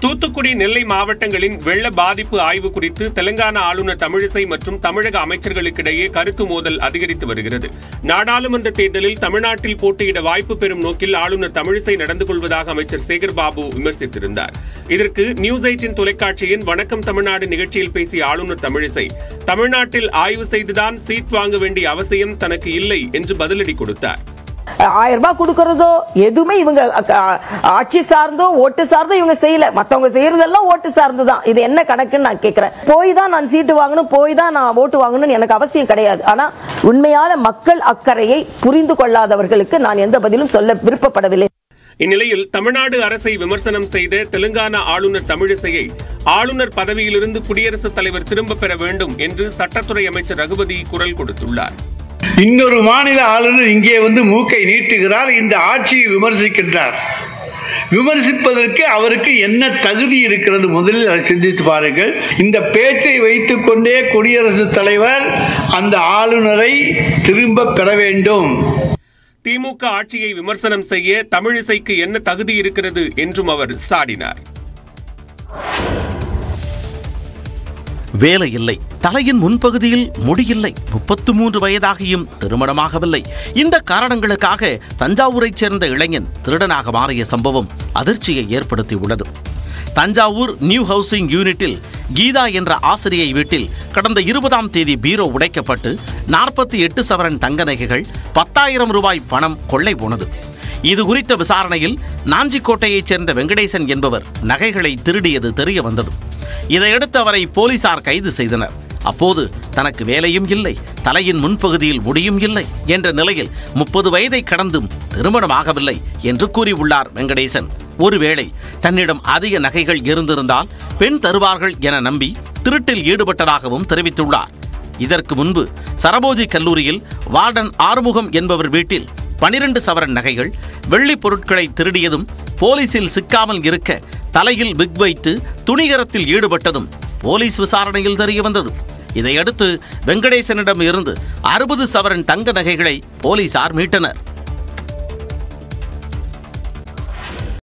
தூத்துக்குடி நெல்லை மாவட்டங்களின் வெள்ள பாதிப்பு ஆய்வு குறித்து தெலங்கானா ஆளுநர் தமிழிசை மற்றும் தமிழக அமைச்சர்களுக்கிடையே கருத்து மோதல் அதிகரித்து வருகிறது நாடாளுமன்ற தேர்தலில் தமிழ்நாட்டில் போட்டியிட வாய்ப்பு பெறும் நோக்கில் ஆளுநர் தமிழிசை நடந்து கொள்வதாக அமைச்சர் சேகர் பாபு விமர்சித்திருந்தார் இதற்கு நியூஸ் எயிட்டின் தொலைக்காட்சியின் வணக்கம் தமிழ்நாடு நிகழ்ச்சியில் பேசிய ஆளுநர் தமிழிசை தமிழ்நாட்டில் ஆய்வு செய்துதான் சீட் வாங்க வேண்டிய அவசியம் தனக்கு இல்லை என்று பதிலடி கொடுத்தார் ஆயிரம் ரூபாய் கொடுக்கறதோ எதுவுமே இவங்க அ- ஆட்சி சார்ந்தோ ஓட்டு சார்ந்தோ இவங்க செய்யல மத்தவங்க செய்யறதெல்லாம் ஓட்டு சார்ந்து தான் இது என்ன கணக்குன்னு நான் கேட்கிறேன் போய் தான் நான் சீட்டு வாங்கணும் போய் தான் நான் ஓட்டு வாங்கணும்னு எனக்கு அவசியம் கிடையாது ஆனா உண்மையான மக்கள் அக்கறையை புரிந்து கொள்ளாதவர்களுக்கு நான் எந்த பதிலும் சொல்ல விருப்பப்படவில்லை இந்நிலையில் தமிழ்நாடு அரசை விமர்சனம் செய்த தெலுங்கானா ஆளுநர் தமிழிசையை ஆளுநர் பதவியிலிருந்து குடியரசுத் தலைவர் திரும்பப் பெற வேண்டும் என்று சட்டத்துறை அமைச்சர் ரகுபதி குரல் கொடுத்துள்ளார் இன்னொரு மாநில ஆளுநர் இங்கே வந்து மூக்கை நீட்டுகிறார் இந்த ஆட்சியை விமர்சிக்கின்றார் விமர்சிப்பதற்கு அவருக்கு என்ன தகுதி இருக்கிறது முதலில் அதை சிந்தித்து பாருங்கள் இந்த பேச்சை வைத்துக்கொண்டே குடியரசுத் தலைவர் அந்த ஆளுநரை திரும்ப பெற வேண்டும் திமுக ஆட்சியை விமர்சனம் செய்ய தமிழிசைக்கு என்ன தகுதி இருக்கிறது என்றும் அவர் சாடினார் வேலை இல்லை தலையின் முன்பகுதியில் முடியில்லை முப்பத்து மூன்று வயதாகியும் திருமணமாகவில்லை இந்த காரணங்களுக்காக தஞ்சாவூரைச் சேர்ந்த இளைஞன் திருடனாக மாறிய சம்பவம் அதிர்ச்சியை ஏற்படுத்தியுள்ளது தஞ்சாவூர் நியூ ஹவுசிங் யூனிட்டில் கீதா என்ற ஆசிரியை வீட்டில் கடந்த இருபதாம் தேதி பீரோ உடைக்கப்பட்டு நாற்பத்தி எட்டு சவரன் தங்க நகைகள் பத்தாயிரம் ரூபாய் பணம் கொள்ளை போனது இது குறித்த விசாரணையில் நாஞ்சிக்கோட்டையைச் சேர்ந்த வெங்கடேசன் என்பவர் நகைகளை திருடியது தெரிய வந்தது இதையடுத்து அவரை போலீசார் கைது செய்தனர் அப்போது தனக்கு வேலையும் இல்லை தலையின் முன்பகுதியில் முடியும் இல்லை என்ற நிலையில் முப்பது வயதை கடந்தும் திருமணமாகவில்லை என்று கூறியுள்ளார் வெங்கடேசன் ஒருவேளை தன்னிடம் அதிக நகைகள் இருந்திருந்தால் பெண் தருவார்கள் என நம்பி திருட்டில் ஈடுபட்டதாகவும் தெரிவித்துள்ளார் இதற்கு முன்பு சரபோஜி கல்லூரியில் வார்டன் ஆறுமுகம் என்பவர் வீட்டில் பனிரெண்டு சவரன் நகைகள் வெள்ளிப் பொருட்களை திருடியதும் போலீசில் சிக்காமல் இருக்க தலையில் விக் வைத்து துணிகரத்தில் ஈடுபட்டதும் போலீஸ் விசாரணையில் தெரிய வந்தது இதையடுத்து வெங்கடேசனிடம் இருந்து அறுபது சவரன் தங்க நகைகளை போலீசார் மீட்டனர்